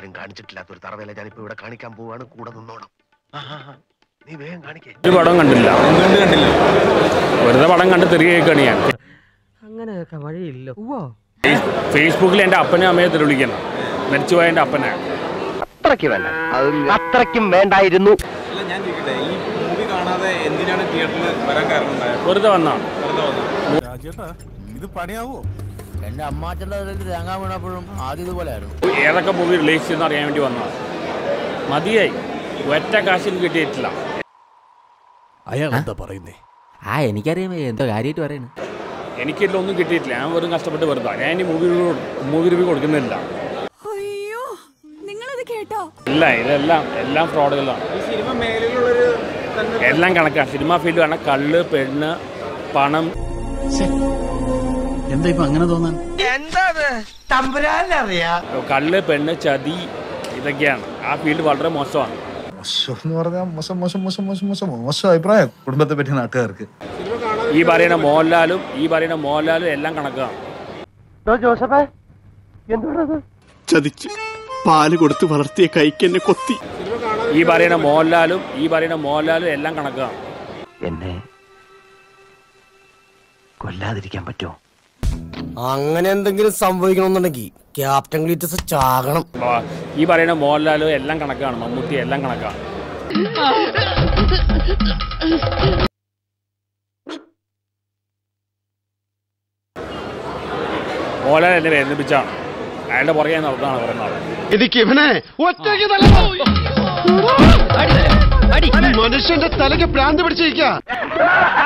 ആരും കാണിച്ചിട്ടില്ലാത്ത ഒരു തറവേല ഞാനിപ്പോ ഇവിടെ കാണിക്കാൻ പോവാണ് കൂടെ നിന്നോണം ആ, ആ, ആ. നീ വേഗം കാണിക്കേ ഒരു പടം കണ്ടില്ല വെറുതെ പടം കണ്ട് തിരികെ കേൾക്കാണ് ഞാൻ അങ്ങനെയൊക്കെ വഴിയില്ല ഉവ്വോ ഫേസ്ബുക്കിൽ എൻ്റെ അപ്പനെ അമ്മയെ തെറി വിളിക്കണം മരിച്ചുപോയ എൻ്റെ അപ്പനെ അത്രയ്ക്ക് വേണ്ട അത്രയ്ക്കും വേണ്ടായിരുന്നു അല്ല ഞാൻ ചോദിക്കട്ടെ ഈ മൂവി കാണാതെ എന്തിനാണ് തിയേറ്ററിൽ വരാൻ കാരണം ഉണ്ടായത് വെറുതെ വന്നാ വെറുതെ വന്നത് ഇത് പണിയാവോ എന്റെ അമ്മാച്ചന്റെ അതിൽ തേങ്ങ വീണപ്പോഴും ആദ്യം ഇതുപോലെ ആയിരുന്നു ഏതൊക്കെ മൂവി റിലീസ് ചെയ്യുന്ന അറിയാൻ വേണ്ടി വന്നതാണ് മതിയായി ഒറ്റ കാശിന് കിട്ടിയിട്ടില്ല അയാൾ എന്താ പറയുന്നേ ആ എനിക്കറിയാം എന്തോ കാര്യമായിട്ട് പറയണേ എനിക്കിതിൽ ഒന്നും കിട്ടിയിട്ടില്ല ഞാൻ വെറും കഷ്ടപ്പെട്ട് വെറുതെ ഞാൻ ഇനി മൂവി മൂവി റിവ്യൂ കൊടുക്കുന്നില്ല അയ്യോ നിങ്ങളിത് കേട്ടോ ഇല്ല ഇതെല്ലാം എല്ലാം ഫ്രോഡുകളാണ് ഈ സിനിമ മേഖലയിലുള്ളൊരു തന്നെ എല്ലാം കണക്കാണ് സിനിമ ഫീൽഡ് ആണ് കള്ള് പെണ്ണ് പണം എന്താ ഇപ്പൊ അങ്ങനെ തോന്നാൻ കള്ള് പെണ്ണ് ചതി ഇതൊക്കെയാണ് ആ ഫീൽഡ് വളരെ മോശമാണ് മോശം എന്ന് പറഞ്ഞാൽ മോശം മോശം മോശം മോശം മോശം മോശം അഭിപ്രായം കുടുംബത്തെ പറ്റി നാട്ടുകാർക്ക് ഈ പറയുന്ന മോഹൻലാലും ഈ പറയുന്ന മോഹൻലാലും എല്ലാം കണക്കാണ് ചതിച്ച് പാല് കൊടുത്ത് വളർത്തിയ കൈക്ക് എന്നെ കൊത്തി ഈ പറയുന്ന മോഹൻലാലും ഈ പറയുന്ന മോഹൻലാലും എല്ലാം കണക്കാണ് എന്നെ കൊല്ലാതിരിക്കാൻ പറ്റുമോ അങ്ങനെ എന്തെങ്കിലും സംഭവിക്കണമെന്നുണ്ടെങ്കിൽ ക്യാപ്റ്റൻ ഗ്ലീറ്റസ് ചാകണം ആ, ഈ പറയുന്ന മോഹൻലാലും എല്ലാം കണക്കാണ് മമ്മൂട്ടി എല്ലാം കണക്കാണ് മോഹൻലാൽ എന്നെ വേദനിപ്പിച്ചാണ് അയാളുടെ പുറകെ നടത്താണ് പറയുന്ന ആള് എനിക്ക് ഇവനെ ഒറ്റയ്ക്ക് മനുഷ്യന്റെ തലയ്ക്ക് ഭ്രാന്ത് പിടിച്ചിരിക്കുക